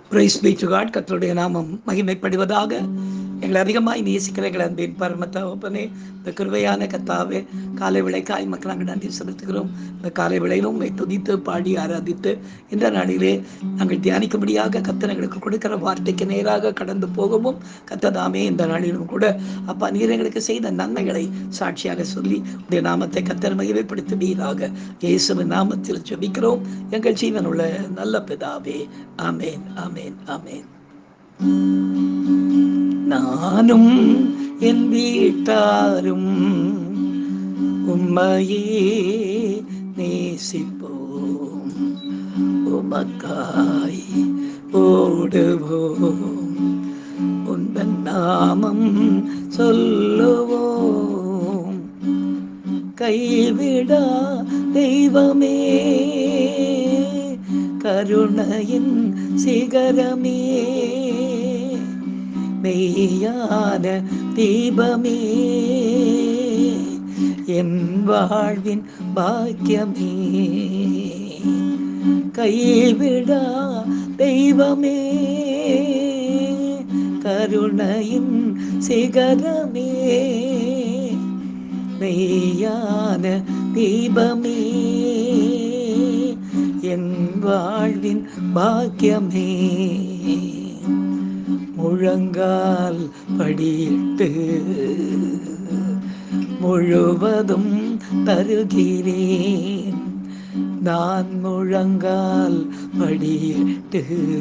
price B to God கத்தருடைய நாமம் மகிமைப்படுவதாக எங்களை அதிகமாய் நேசிக்கிற எங்களை அன்பின் பரமத்தவப்பனே இந்த கிருபையான கத்தாவே காலை விளைக்காய் மக்கள் நாங்கள் நன்றி செலுத்துகிறோம் இந்த காலை விளையிலும் உண்மை துதித்து பாடி ஆராதித்து இந்த நாளிலே நாங்கள் தியானிக்கும்படியாக கத்தர் எங்களுக்கு கொடுக்கிற வார்த்தைக்கு நேராக கடந்து போகவும் கத்ததாமே இந்த நாளிலும் கூட அப்பா நீர் எங்களுக்கு செய்த நன்மைகளை சாட்சியாக சொல்லி உடைய நாமத்தை கத்தர் மகிமைப்படுத்துவீராக இயேசுவின் நாமத்தில் ஜெபிக்கிறோம் எங்கள் ஜீவன் உள்ள நல்ல பிதாவே ஆமேன் ஆமேன் ஆமேன் நானும் என் வீட்டாரும் உம்மையே நேசிப்போம் உமக்காய் ஓடுவோம் உந்தன் நாமம் சொல்லுவோம் கைவிடா தெய்வமே கருணையின் சிகரமே மெய்யான தீபமே என் வாழ்வின் பாக்கியமே கைவிடா தெய்வமே கருணையின் சிகரமே மெய்யான தீபமே என் வாழ்வின் பாக்கியமே முழங்கால் படியிட்டு முழுவதும் தருகிறேன் நான் முழங்கால் படியிட்டு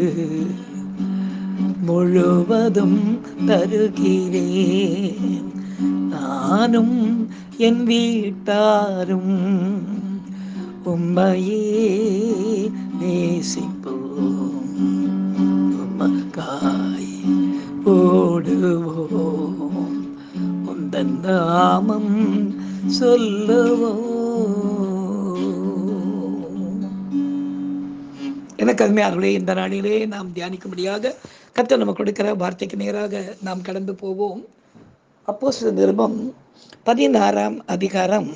முழுவதும் தருகிறேன் நானும் என் வீட்டாரும் உம்மையே நேசிப்போம் உமக்காய் ஓடுவோம் உந்தன் நாமம் சொல்லுவோம் எனக்கு அருமையார்களே இந்த நாளிலே நாம் தியானிக்கும்படியாக கத்த நம்ம கொடுக்கிற வார்த்தைக்கு நேராக நாம் கடந்து போவோம் அப்போ நிருபம் பதினாறாம் அதிகாரம்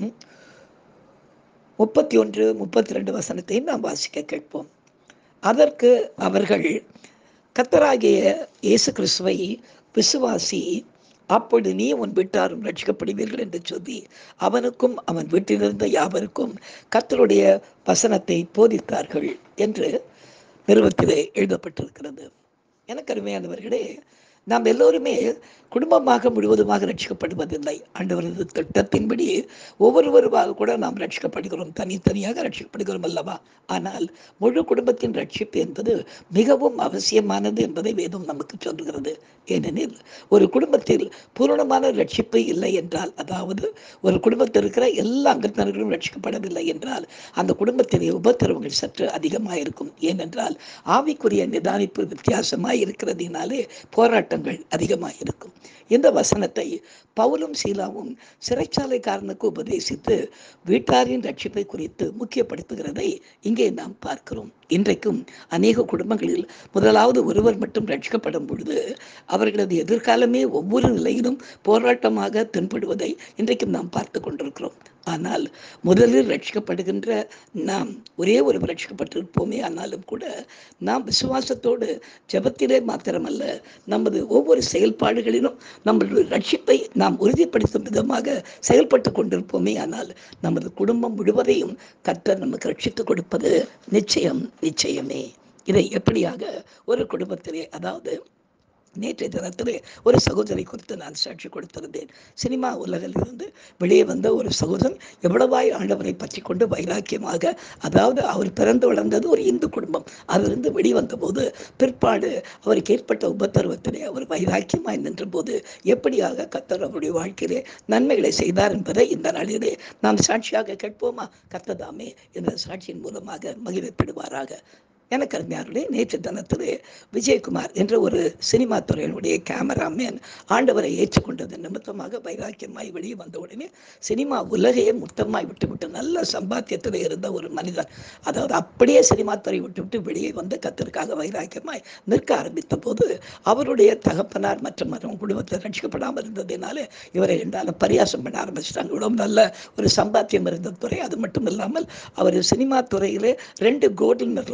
முப்பத்தி ஒன்று முப்பத்தி ரெண்டு வசனத்தை நாம் வாசிக்க கேட்போம் அதற்கு அவர்கள் கத்தராகிய இயேசு கிறிஸ்துவை விசுவாசி அப்பொழுது நீ உன் வீட்டாரும் ரட்சிக்கப்படுவீர்கள் என்று சொல்லி அவனுக்கும் அவன் வீட்டிலிருந்த யாவருக்கும் கத்தருடைய வசனத்தை போதித்தார்கள் என்று நிறுவத்திலே எழுதப்பட்டிருக்கிறது எனக்கு அருமையானவர்களே நாம் எல்லோருமே குடும்பமாக முழுவதுமாக ரட்சிக்கப்படுவதில்லை ஆண்டவரது திட்டத்தின்படி ஒவ்வொருவருமாக கூட நாம் ரட்சிக்கப்படுகிறோம் தனித்தனியாக ரட்சிக்கப்படுகிறோம் அல்லவா ஆனால் முழு குடும்பத்தின் ரட்சிப்பு என்பது மிகவும் அவசியமானது என்பதை வேதம் நமக்கு சொல்கிறது ஏனெனில் ஒரு குடும்பத்தில் பூரணமான ரட்சிப்பு இல்லை என்றால் அதாவது ஒரு குடும்பத்தில் இருக்கிற எல்லா அங்கத்தினர்களும் ரட்சிக்கப்படவில்லை என்றால் அந்த குடும்பத்திலே உபத்திரவங்கள் சற்று அதிகமாக இருக்கும் ஏனென்றால் ஆவிக்குரிய நிதானிப்பு வித்தியாசமாக இருக்கிறதுனாலே போராட்டங்கள் அதிகமாக இருக்கும் இந்த வசனத்தை பவுலும் சீலாவும் சிறைச்சாலைக்காரனுக்கு உபதேசித்து வீட்டாரின் ரட்சிப்பை குறித்து முக்கியப்படுத்துகிறதை இங்கே நாம் பார்க்கிறோம் இன்றைக்கும் அநேக குடும்பங்களில் முதலாவது ஒருவர் மட்டும் ரட்சிக்கப்படும் பொழுது அவர்களது எதிர்காலமே ஒவ்வொரு நிலையிலும் போராட்டமாக தென்படுவதை இன்றைக்கும் நாம் பார்த்து கொண்டிருக்கிறோம் ஆனால் முதலில் ரட்சிக்கப்படுகின்ற நாம் ஒரே ஒரு ரட்சிக்கப்பட்டிருப்போமே ஆனாலும் கூட நாம் விசுவாசத்தோடு ஜபத்திலே மாத்திரமல்ல நமது ஒவ்வொரு செயல்பாடுகளிலும் நம்மளுடைய ரட்சிப்பை நாம் உறுதிப்படுத்தும் விதமாக செயல்பட்டு கொண்டிருப்போமே ஆனால் நமது குடும்பம் முழுவதையும் கர்த்தர் நமக்கு ரட்சித்து கொடுப்பது நிச்சயம் நிச்சயமே இதை எப்படியாக ஒரு குடும்பத்திலே அதாவது நேற்றைய தினத்திலே ஒரு சகோதரி குறித்து நான் சாட்சி கொடுத்திருந்தேன் சினிமா உலகிலிருந்து வெளியே வந்த ஒரு சகோதரன் எவ்வளவாய் ஆண்டவரை பற்றி கொண்டு வைராக்கியமாக அதாவது அவர் பிறந்து வளர்ந்தது ஒரு இந்து குடும்பம் அதிலிருந்து வெளிவந்த போது பிற்பாடு அவருக்கு ஏற்பட்ட உபத்திரவத்திலே அவர் வைராக்கியமாய் நின்ற போது எப்படியாக கத்தர் அவருடைய வாழ்க்கையிலே நன்மைகளை செய்தார் என்பதை இந்த நாளிலே நாம் சாட்சியாக கேட்போமா கத்ததாமே என்ற சாட்சியின் மூலமாக மகிழ்ச்சிப்படுவாராக எனக்கு அருமையார்களே நேற்று தினத்திலே விஜயகுமார் என்ற ஒரு சினிமா துறையினுடைய கேமராமேன் ஆண்டவரை ஏற்றுக்கொண்டது நிமித்தமாக வைராக்கியமாய் வெளியே வந்த உடனே சினிமா உலகையே மொத்தமாய் விட்டுவிட்டு நல்ல சம்பாத்தியத்தில் இருந்த ஒரு மனிதர் அதாவது அப்படியே சினிமா துறை விட்டுவிட்டு வெளியே வந்து கத்திற்காக வைராக்கியமாய் நிற்க ஆரம்பித்த போது அவருடைய தகப்பனார் மற்றும் மற்ற குடும்பத்தில் ரட்சிக்கப்படாமல் இருந்ததினாலே இவரை என்றாலும் பரியாசம் பண்ண ஆரம்பிச்சிட்டாங்க இவ்வளவு நல்ல ஒரு சம்பாத்தியம் இருந்த துறை அது மட்டும் இல்லாமல் அவர் சினிமா துறையிலே ரெண்டு கோல்டன் மெடல் வாங்கினவர்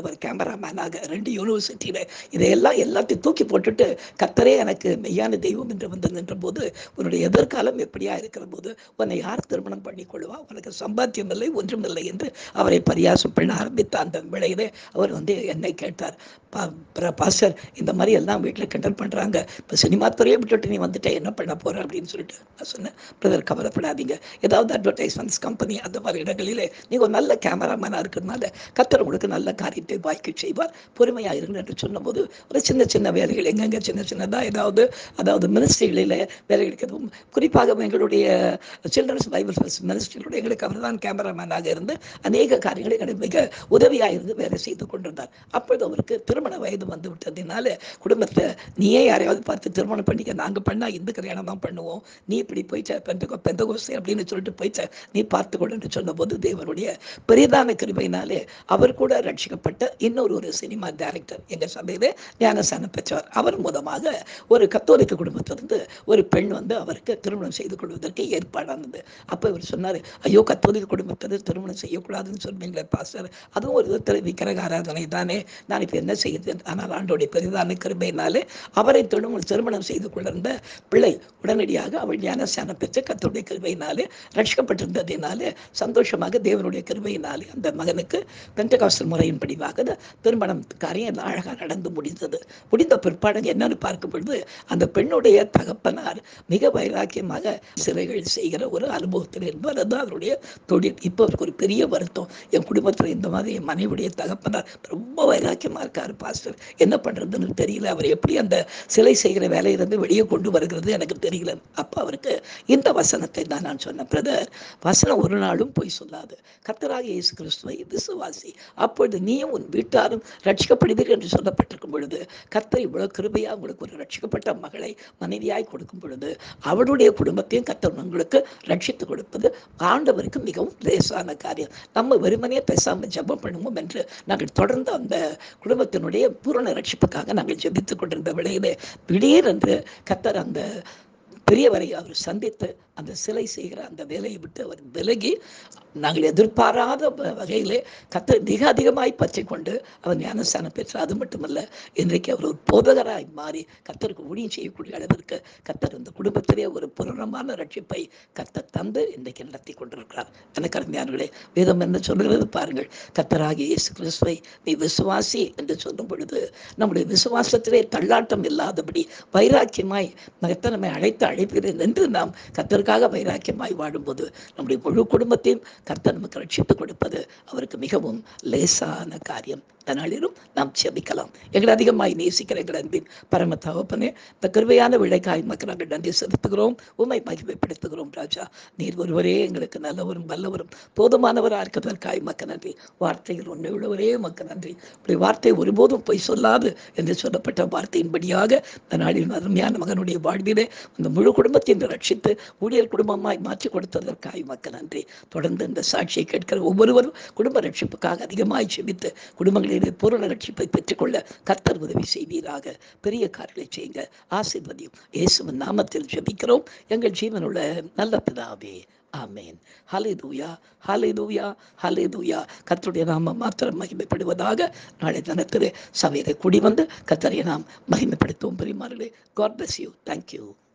அவர் கேமராமேனாக ரெண்டு யூனிவர்சிட்டியில் இதையெல்லாம் எல்லாத்தையும் தூக்கி போட்டுட்டு கத்தரே எனக்கு மெய்யான தெய்வம் என்று வந்து நின்ற போது உன்னுடைய எதிர்காலம் எப்படியா இருக்கிற போது உன்னை யார் திருமணம் பண்ணிக்கொள்வா உனக்கு சம்பாத்தியம் இல்லை ஒன்றுமில்லை என்று அவரை பரியாசம் பண்ண ஆரம்பித்த அந்த வேளையிலே அவர் வந்து என்னை கேட்டார் பாஸ்டர் இந்த மாதிரி எல்லாம் வீட்டில் கிண்டல் பண்ணுறாங்க இப்போ சினிமா துறையை விட்டுட்டு நீ வந்துட்ட என்ன பண்ண போற அப்படின்னு சொல்லிட்டு நான் சொன்னேன் பிரதர் கவலைப்படாதீங்க ஏதாவது அட்வர்டைஸ்மெண்ட்ஸ் கம்பெனி அந்த மாதிரி இடங்களிலே நீங்க ஒரு நல்ல கேமராமேனாக இருக்கிறதுனால கத்தர் உங்களுக்கு நல்ல காரியத்தை வாய்க்கு செய்வார் பொறுமையாக இருங்க என்று சொன்னபோது ஒரு சின்ன சின்ன வேலைகள் எங்கெங்க சின்ன சின்னதாக ஏதாவது அதாவது மினிஸ்ட்ரிகளில் வேலைகளுக்கு குறிப்பாக எங்களுடைய சில்ட்ரன்ஸ் பைபிள் மினிஸ்ட்ரிகளுடைய எங்களுக்கு அவர் தான் கேமராமேனாக இருந்து அநேக காரியங்களை எங்களுக்கு மிக உதவியாக இருந்து வேலை செய்து கொண்டிருந்தார் அப்பொழுது அவருக்கு திருமண வயது வந்து விட்டதுனால குடும்பத்தை நீயே யாரையாவது பார்த்து திருமணம் பண்ணிக்க நாங்கள் பண்ணால் இந்த கல்யாணம் தான் பண்ணுவோம் நீ இப்படி போயிட்ட பெந்த பெந்தகோசை அப்படின்னு சொல்லிட்டு போயிட்ட நீ பார்த்து கொண்டு சொன்னபோது தேவனுடைய பெரிதான கிருபையினாலே அவர் கூட ரட்சிக்கப்பட்ட இன்னொரு ஒரு சினிமா டைரக்டர் எங்கள் சபையிலே ஞானசானம் பெற்றவர் அவர் மூலமாக ஒரு கத்தோலிக்க குடும்பத்திலிருந்து ஒரு பெண் வந்து அவருக்கு திருமணம் செய்து கொள்வதற்கு ஏற்பாடானது அப்போ இவர் சொன்னார் ஐயோ கத்தோலிக்க குடும்பத்தில் திருமணம் செய்யக்கூடாதுன்னு சொன்னீங்களே பாஸ்டர் அதுவும் ஒரு விதத்தில் விக்கிரக ஆராதனை தானே நான் இப்போ என்ன செய்யுது ஆனால் ஆண்டோடைய பெரிதான கிருபையினாலே அவரை திருமணம் திருமணம் செய்து கொண்டிருந்த பிள்ளை உடனடியாக அவள் ஞானஸ்தானம் பெற்று கத்தோடைய கிருபையினாலே ரட்சிக்கப்பட்டிருந்ததினாலே சந்தோஷமாக தேவனுடைய கிருபையினாலே அந்த மகனுக்கு பெந்தகாசல் முறையின் படிவாக திருமணம் காரியம் எல்லாம் அழகாக நடந்து முடிந்தது முடிந்த பிற்பாடு என்னன்னு பார்க்கும் பொழுது அந்த பெண்ணுடைய தகப்பனார் மிக வைராக்கியமாக சிலைகள் செய்கிற ஒரு அனுபவத்தில் என்பது அதுதான் அவருடைய தொழில் இப்போ அவருக்கு ஒரு பெரிய வருத்தம் என் குடும்பத்தில் இந்த மாதிரி என் மனைவியுடைய தகப்பனார் ரொம்ப வைராக்கியமாக இருக்கார் பாஸ்டர் என்ன பண்ணுறதுன்னு தெரியல அவர் எப்படி அந்த சிலை செய்கிற வேலையிலிருந்து வெளியே கொண்டு வருகிறது எனக்கு தெரியல அப்போ அவருக்கு இந்த வசனத்தை தான் நான் சொன்னேன் பிரதர் வசனம் ஒரு நாளும் போய் சொல்லாது கர்த்தராக இயேசு கிறிஸ்துவை விசுவாசி அப்பொழுது நீயும் உன் வீட்டாரும் ரட்சிக்கப்படுவீர்கள் என்று சொல்லப்பட்டிருக்கும் பொழுது கர்த்தர் இவ்வளவு கிருபையா உங்களுக்கு ஒரு ரட்சிக்கப்பட்ட மகளை மனைவியாய் கொடுக்கும் பொழுது அவளுடைய குடும்பத்தையும் கர்த்தர் உங்களுக்கு ரட்சித்து கொடுப்பது ஆண்டவருக்கு மிகவும் லேசான காரியம் நம்ம வெறுமனே பேசாமல் ஜெபம் பண்ணுவோம் என்று நாங்கள் தொடர்ந்து அந்த குடும்பத்தினுடைய பூரண ரட்சிப்புக்காக நாங்கள் ஜெபித்துக் கொண்டிருந்த வேளையிலே திடீரென்று கர்த்தர் அந்த பெரியவரை அவர் சந்தித்து அந்த சிலை செய்கிற அந்த வேலையை விட்டு அவர் விலகி நாங்கள் எதிர்பாராத வ- வகையிலே கத்தர் மிக அதிகமாய் பற்றி கொண்டு அவர் ஞானஸ்தானம் பெற்றார் அது மட்டுமல்ல இன்றைக்கு அவர் ஒரு போதகராய் மாறி கத்தருக்கு ஊழியம் செய்யக்கூடிய அளவிற்கு கத்தர் இந்த குடும்பத்திலே ஒரு பூரணமான ரட்சிப்பை கத்தர் தந்து இன்றைக்கு நடத்தி கொண்டிருக்கிறார் எனக்கு அருமையானவர்களே வேதம் என்ன சொல்கிறது பாருங்கள் கத்தராகிய இயேசு கிறிஸ்துவை நீ விசுவாசி என்று சொல்லும் பொழுது நம்முடைய விசுவாசத்திலே தள்ளாட்டம் இல்லாதபடி வைராக்கியமாய் கத்தர் நம்மை அழைத்து அழைப்பிறேன் என்று நாம் கத்தருக்காக வைராக்கியமாய் வாடும்போது நம்முடைய முழு குடும்பத்தையும் கர்த்தர் நமக்கு ரட்சித்து கொடுப்பது அவருக்கு மிகவும் லேசான காரியம் அதனாலும் நாம் செபிக்கலாம் எங்களை அதிகமாய் நேசிக்கிற எங்கள் அன்பின் பரம தகப்பனே இந்த கிருபையான விளைக்காய் மக்கள் நாங்கள் நன்றி செலுத்துகிறோம் உண்மை மகிமைப்படுத்துகிறோம் ராஜா நீர் ஒருவரே எங்களுக்கு நல்லவரும் வல்லவரும் போதுமானவராக இருக்கிறதற்காய் மக்கள் நன்றி வார்த்தைகள் ஒன்று உள்ளவரே மக்கள் நன்றி இப்படி வார்த்தை ஒருபோதும் பொய் சொல்லாது என்று சொல்லப்பட்ட வார்த்தையின்படியாக இந்த நாளின் அருமையான மகனுடைய வாழ்விலே அந்த முழு குடும்பத்தையும் ரட்சித்து ஊழியர் குடும்பமாய் மாற்றி கொடுத்ததற்காய் மக்கள் நன்றி தொடர்ந்து இந்த சாட்சியை கேட்கிற ஒவ்வொருவரும் குடும்ப ரட்சிப்புக்காக அதிகமாய் செபித்து குடும்பங்களிலே பூரண ரட்சிப்பை பெற்றுக்கொள்ள கர்த்தர் உதவி செய்வீராக பெரிய காரியங்களை செய்யுங்க ஆசீர்வதியும் இயேசுவின் நாமத்தில் ஜெபிக்கிறோம் எங்கள் ஜீவனுள்ள நல்ல பிதாவே ஆமேன் ஹalleluya ஹalleluya ஹalleluya கர்த்தருடைய நாமம் மாத்திரம் மகிமைப்படுவதாக நாளை தினத்திலே சபையிலே கூடி வந்து கர்த்தரை நாம் மகிமைப்படுத்துவோம் பெரியமார்களே God bless you thank you